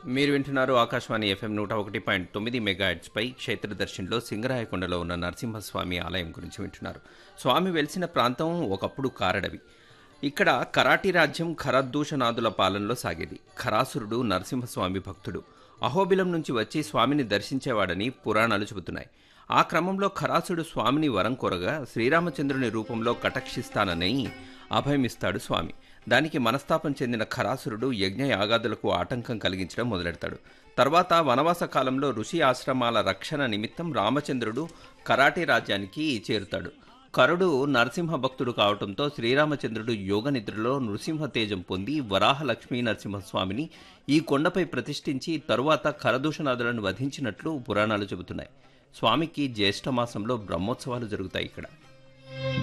మీరు వింటున్నారు ఆకాశవాణి ఎఫ్ఎం నూట ఒకటి పాయింట్ తొమ్మిది మెగాహెట్స్పై క్షేత్రదర్శన్లో సింగరాయకొండలో ఉన్న నరసింహస్వామి ఆలయం గురించి వింటున్నారు స్వామి వెలిసిన ప్రాంతం ఒకప్పుడు కారడవి ఇక్కడ కరాటి రాజ్యం ఖరదూషనాదుల పాలనలో సాగేది ఖరాసురుడు నరసింహస్వామి భక్తుడు అహోబిలం నుంచి వచ్చి స్వామిని దర్శించేవాడని పురాణాలు చెబుతున్నాయి ఆ క్రమంలో ఖరాసుడు స్వామిని వరం కోరగా శ్రీరామచంద్రుని రూపంలో కటక్షిస్తానని అభయమిస్తాడు స్వామి దానికి మనస్తాపం చెందిన ఖరాసురుడు యజ్ఞ యాగాదులకు ఆటంకం కలిగించడం మొదలెడతాడు తర్వాత వనవాస కాలంలో ఋషి ఆశ్రమాల రక్షణ నిమిత్తం రామచంద్రుడు కరాటే రాజ్యానికి చేరుతాడు కరుడు నరసింహ భక్తుడు కావటంతో శ్రీరామచంద్రుడు యోగ నిద్రలో నృసింహ తేజం పొంది వరాహ లక్ష్మీ నరసింహస్వామిని ఈ కొండపై ప్రతిష్ఠించి తరువాత కరదూషణాదులను వధించినట్లు పురాణాలు చెబుతున్నాయి స్వామికి జ్యేష్ఠ మాసంలో బ్రహ్మోత్సవాలు జరుగుతాయి ఇక్కడ